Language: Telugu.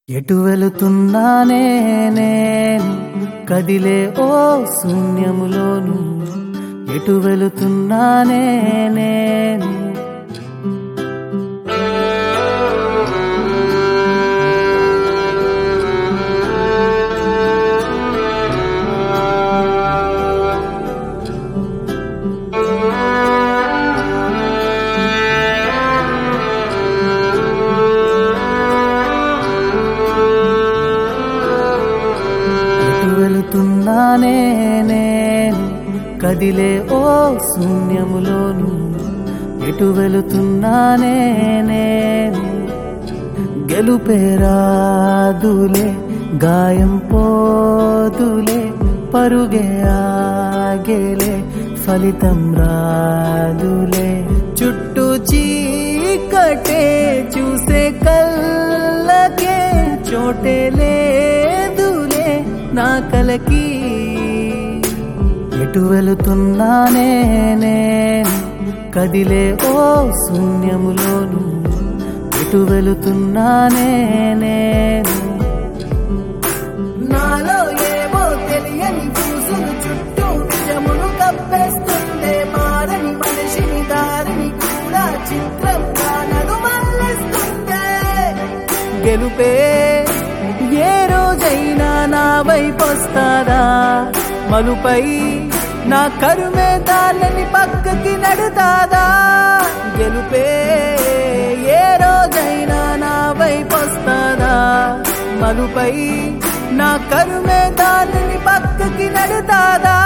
ఎటు వెళుతున్నానే నేను కదిలే ఓ శూన్యములోను ఎటు వెళుతున్నానే నేను ఎటు వెళుతున్నానే నేను కదిలే ఓ శూన్యములోను ఎటు వెళుతున్నానే నేను గెలుపేరాదులే గాయం పోదులే పరుగే ఆగేలే ఫలితం రాదులే చుట్టూ చీకటే చూసే కళ్ళకే చోటే లేదులే నా కలకి ఎటు వెళుతున్నానే నేను కదిలే ఓ శూన్యములోను ఎటు వెళుతున్నానే నేను నాలో ఏవో తెలియని పూసులు చుట్టూ నిజమును కప్పేస్తుందే మారని మనిషిని దారిని కూడా చిత్రంగా నడుమల్లిస్తుందే గెలుపే ఏ రోజైనా నా వైపు వస్తాదా మలుపై నా కరుమే దాన్ని పక్కకి నడుతాదా గెలుపే ఏ రోజైనా నా వైపు వస్తాదా మలుపై నా కరుమే దాన్ని పక్కకి నడుతాదా